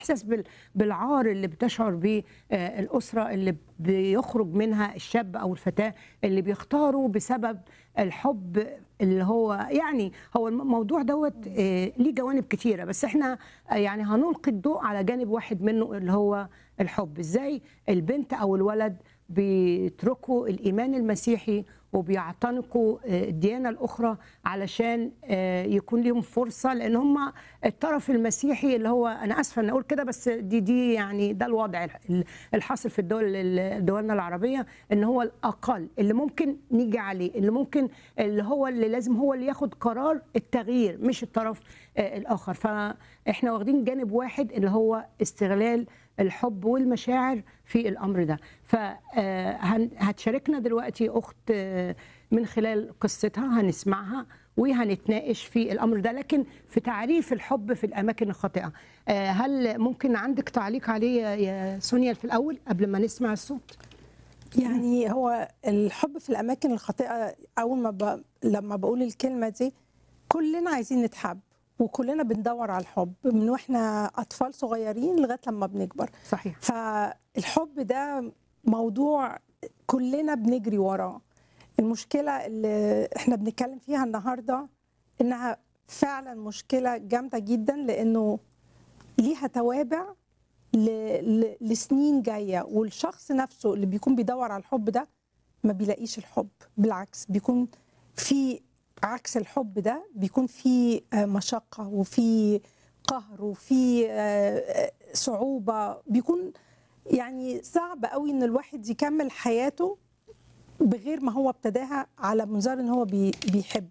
احساس بال- بالعار اللي بتشعر به آه، الاسره اللي بيخرج منها الشاب او الفتاه اللي بيختاروا بسبب الحب اللي هو يعني هو الموضوع دوت آه، ليه جوانب كتيره بس احنا آه، يعني هنلقي الضوء على جانب واحد منه اللي هو الحب ازاي البنت او الولد بيتركوا الايمان المسيحي وبيعتنقوا آه، الديانه الاخرى علشان آه، يكون لهم فرصه لان هم الطرف المسيحي اللي هو انا اسفه ان اقول كده بس دي دي يعني ده الوضع ال- الحاصل في الدول ال- دولنا العربيه ان هو الاقل اللي ممكن نيجي عليه اللي ممكن اللي هو اللي لازم هو اللي ياخد قرار التغيير مش الطرف آه، الاخر فاحنا واخدين جانب واحد اللي هو استغلال الحب والمشاعر في الامر ده فهتشاركنا دلوقتي اخت آه، من خلال قصتها هنسمعها وهنتناقش في الامر ده لكن في تعريف الحب في الاماكن الخاطئه آه، هل ممكن عندك تعليق عليه يا- يا سونيا في الاول قبل ما نسمع الصوت يعني هو الحب في الاماكن الخاطئه اول ما ب... لما بقول الكلمه دي كلنا عايزين نتحب وكلنا بندور على الحب من واحنا اطفال صغيرين لغايه لما بنكبر صحيح فالحب ده موضوع كلنا بنجري وراه المشكله اللي احنا بنتكلم فيها النهارده انها فعلا مشكله جامده جدا لانه ليها توابع ل- ل- لسنين جايه والشخص نفسه اللي بيكون بيدور على الحب ده ما بيلاقيش الحب بالعكس بيكون في عكس الحب ده بيكون في آه، مشقه وفي قهر وفي آه، آه، صعوبه بيكون يعني صعب قوي ان الواحد يكمل حياته بغير ما هو ابتداها على منظار ان هو بي- بيحب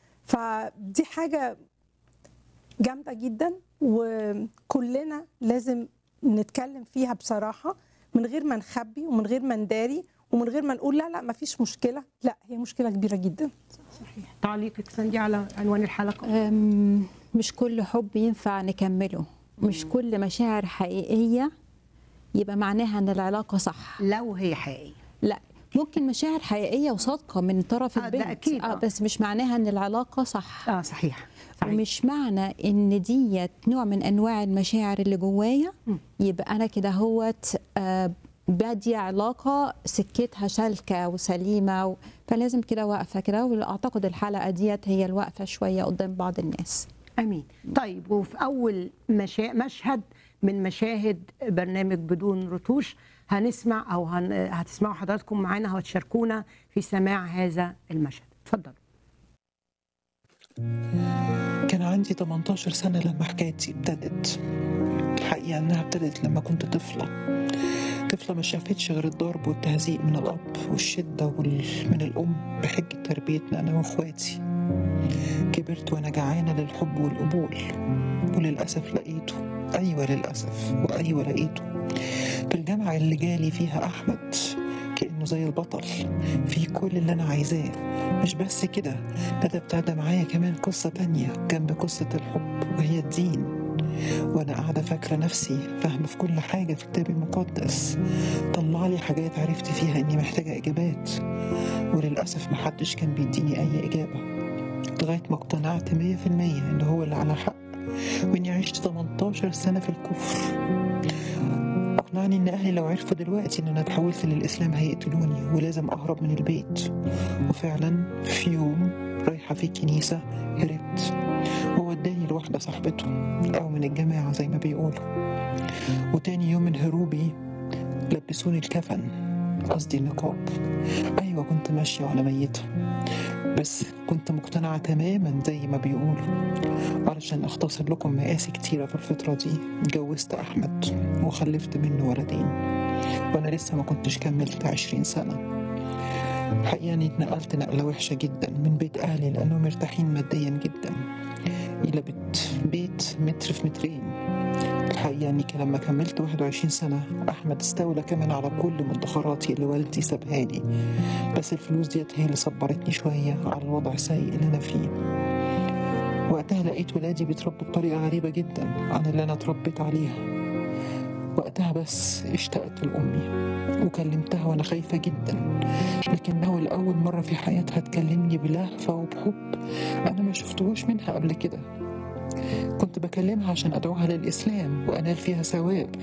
فدي حاجه جامده جدا وكلنا لازم نتكلم فيها بصراحه من غير ما نخبي ومن غير ما نداري ومن غير ما نقول لا لا ما فيش مشكله لا هي مشكله كبيره جدا صحيح تعليقك ساندي على عنوان الحلقه أم، مش كل حب ينفع نكمله مش كل مشاعر حقيقية يبقى معناها ان العلاقة صح لو هي حقيقيه لا ممكن مشاعر حقيقية وصادقة من طرف آه، ده البنت أكيد، آه. آه بس مش معناها ان العلاقة صح اه صحيح صحيح ومش معنى ان ديت نوع من انواع المشاعر اللي جوايا مم. يبقى انا كده هوت آه، بادية علاقة سكتها سالكة وسليمة و... فلازم كده واقفة كده واعتقد الحلقة ديت هي الواقفة شوية قدام بعض الناس امين طيب وفي اول مشا... مشهد من مشاهد برنامج بدون رتوش هنسمع او هن... هتسمعوا حضراتكم معانا وتشاركونا في سماع هذا المشهد اتفضلوا كان عندي 18 سنة لما حكايتي ابتدت الحقيقة إنها ابتدت لما كنت طفلة طفلة ما شافتش غير الضرب والتهزيء من الأب والشدة وال... من الأم بحجة تربيتنا أنا وإخواتي كبرت وأنا جعانة للحب والقبول وللأسف لقيته أيوة للأسف وأيوة لقيته في الجامعة اللي جالي فيها أحمد كأنه زي البطل في كل اللي أنا عايزاه مش بس كده ده ده ابتدى معايا كمان قصة تانية جنب قصة الحب وهي الدين وأنا قاعدة فاكرة نفسي فاهمة في كل حاجة في الكتاب المقدس طلع لي حاجات عرفت فيها إني محتاجة إجابات وللأسف محدش كان بيديني أي إجابة لغاية ما اقتنعت مية في المية إن هو اللي على حق وإني عشت 18 سنة في الكفر أقنعني إن أهلي لو عرفوا دلوقتي إن أنا اتحولت للإسلام هيقتلوني ولازم أهرب من البيت وفعلا في يوم رايحة في الكنيسة هربت هو اداني لواحدة صاحبته أو من الجماعة زي ما بيقولوا وتاني يوم من هروبي لبسوني الكفن قصدي النقاب أيوة كنت ماشية وأنا ميتة بس كنت مقتنعة تماما زي ما بيقولوا علشان أختصر لكم مقاسي كتيرة في الفترة دي اتجوزت أحمد وخلفت منه ولدين وأنا لسه ما كنتش كملت عشرين سنة الحقيقة إني اتنقلت نقلة وحشة جدا من بيت أهلي لأنهم مرتاحين ماديا جدا إلى بيت بيت متر في مترين الحقيقة إني كان لما كملت 21 سنة أحمد استولى كمان على كل مدخراتي اللي والدي سابها لي بس الفلوس ديت هي اللي صبرتني شوية على الوضع السيء اللي أنا فيه وقتها لقيت ولادي بيتربوا بطريقة غريبة جدا عن اللي أنا اتربيت عليها وقتها بس اشتقت لأمي وكلمتها وأنا خايفة جدا لكنه لأول مرة في حياتها تكلمني بلهفة وبحب أنا ما شفتهوش منها قبل كده كنت بكلمها عشان أدعوها للإسلام وأنال فيها ثواب